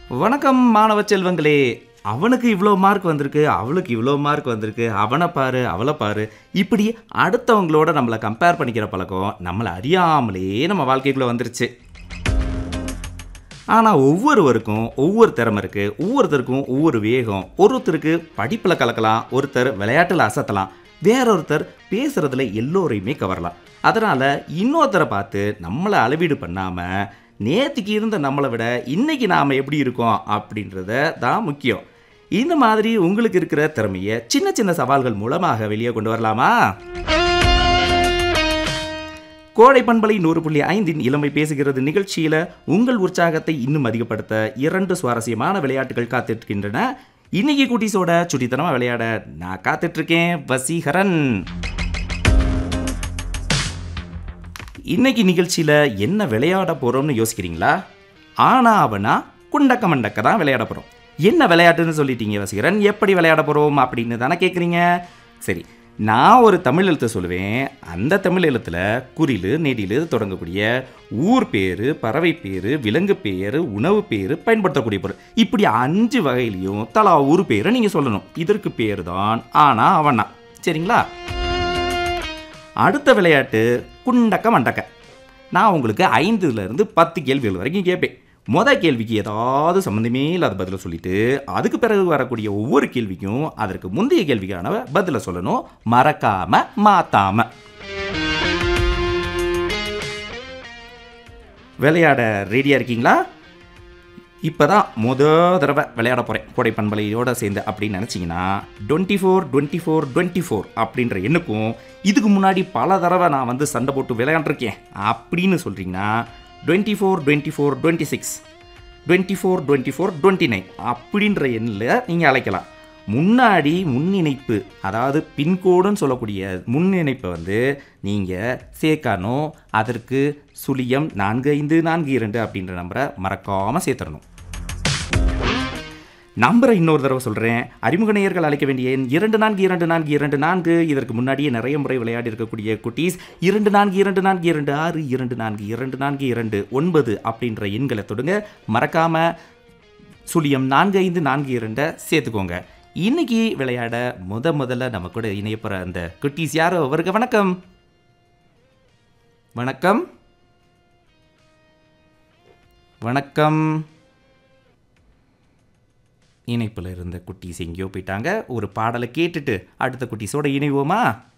வணக்கம் மாணவ செல்வங்களே அவனுக்கு இவ்வளோ மார்க் வந்திருக்கு அவளுக்கு இவ்வளோ மார்க் வந்திருக்கு அவனை பாரு அவளை பாரு இப்படி அடுத்தவங்களோட நம்மளை கம்பேர் பண்ணிக்கிற பழக்கம் நம்மளை அறியாமலே நம்ம வாழ்க்கைக்குள்ளே வந்துருச்சு ஆனால் ஒவ்வொருவருக்கும் ஒவ்வொரு திறமை இருக்குது ஒவ்வொருத்தருக்கும் ஒவ்வொரு வேகம் ஒருத்தருக்கு படிப்பில் கலக்கலாம் ஒருத்தர் விளையாட்டில் அசத்தலாம் வேறொருத்தர் பேசுகிறதுல எல்லோரையுமே கவரலாம் அதனால் இன்னொருத்தரை பார்த்து நம்மளை அளவீடு பண்ணாமல் நேற்றுக்கு இருந்த நம்மளை விட இன்னைக்கு நாம் எப்படி இருக்கோம் அப்படின்றத தான் முக்கியம் இந்த மாதிரி உங்களுக்கு இருக்கிற திறமையை சின்ன சின்ன சவால்கள் மூலமாக வெளியே கொண்டு வரலாமா கோடை பண்பலை நூறு புள்ளி ஐந்தின் இளமை பேசுகிறது நிகழ்ச்சியில உங்கள் உற்சாகத்தை இன்னும் அதிகப்படுத்த இரண்டு சுவாரஸ்யமான விளையாட்டுகள் காத்துட்ருக்கின்றன இன்னைக்கு குட்டீஸோட சுட்டித்தனமா விளையாட நான் காத்துட்டு இருக்கேன் வசீகரன் இன்னைக்கு நிகழ்ச்சியில என்ன விளையாட போறோம்னு யோசிக்கிறீங்களா ஆனா அவனா குண்டக்க மண்டக்க தான் விளையாட போறோம் என்ன விளையாட்டுன்னு சொல்லிட்டீங்க வசீகரன் எப்படி விளையாட போறோம் அப்படின்னு தானே கேட்குறீங்க சரி நான் ஒரு தமிழ் எழுத்தை சொல்லுவேன் அந்த தமிழ் எழுத்தில் குறிலு நெடிலு தொடங்கக்கூடிய ஊர் பேர் பறவை பேர் விலங்கு பேர் உணவு பேர் பயன்படுத்தக்கூடிய பொருள் இப்படி அஞ்சு வகையிலையும் தலா ஊர் பேரை நீங்கள் சொல்லணும் இதற்கு பேர் தான் ஆனா அவனா சரிங்களா அடுத்த விளையாட்டு குண்டக்க மண்டக்க நான் உங்களுக்கு ஐந்துலேருந்து பத்து கேள்விகள் வரைக்கும் கேட்பேன் முத கேள்விக்கு ஏதாவது சம்மந்தமே இல்லாத பதிலை சொல்லிட்டு அதுக்கு பிறகு வரக்கூடிய ஒவ்வொரு கேள்விக்கும் அதற்கு முந்தைய கேள்விக்கான பதிலை சொல்லணும் மறக்காம மாத்தாம விளையாட ரெடியாக இருக்கீங்களா இப்போ தான் முத தடவை விளையாட போகிறேன் கோடை பண்பலையோட சேர்ந்து அப்படின்னு நினச்சிங்கன்னா twenty four twenty four twenty four அப்படின்ற எண்ணுக்கும் இதுக்கு முன்னாடி பல தடவை நான் வந்து சண்டை போட்டு விளையாண்டுருக்கேன் அப்படின்னு சொல்கிறீங்கன்னா twenty four twenty four twenty six twenty four twenty four twenty nine அப்படின்ற எண்ணில் நீங்கள் அழைக்கலாம் முன்னாடி முன்னிணைப்பு அதாவது பின்கோடுன்னு சொல்லக்கூடிய முன்னிணைப்பை வந்து நீங்கள் சேர்க்கணும் அதற்கு சுழியம் நான்கு ஐந்து நான்கு இரண்டு அப்படின்ற நம்பரை மறக்காமல் சேர்த்துடணும் நம்பரை இன்னொரு தடவை சொல்கிறேன் அறிமுக நேயர்கள் அழைக்க வேண்டிய எண் இரண்டு நான்கு இரண்டு நான்கு இரண்டு நான்கு இதற்கு முன்னாடியே நிறைய முறை விளையாடி இருக்கக்கூடிய குட்டீஸ் இரண்டு நான்கு இரண்டு நான்கு இரண்டு ஆறு இரண்டு நான்கு இரண்டு நான்கு இரண்டு ஒன்பது அப்படின்ற எண்களை தொடுங்க மறக்காம சுழியம் நான்கு ஐந்து நான்கு இரண்டை சேர்த்துக்கோங்க இன்னைக்கு விளையாட முத முதல்ல நம்ம கூட இணைய போகிற அந்த குட்டீஸ் யாரோ அவருக்கு வணக்கம் வணக்கம் வணக்கம் இணைப்பில் இருந்த குட்டீஸ் எங்கேயோ போயிட்டாங்க ஒரு பாடலை கேட்டுட்டு அடுத்த குட்டீஸோட இணைவோமா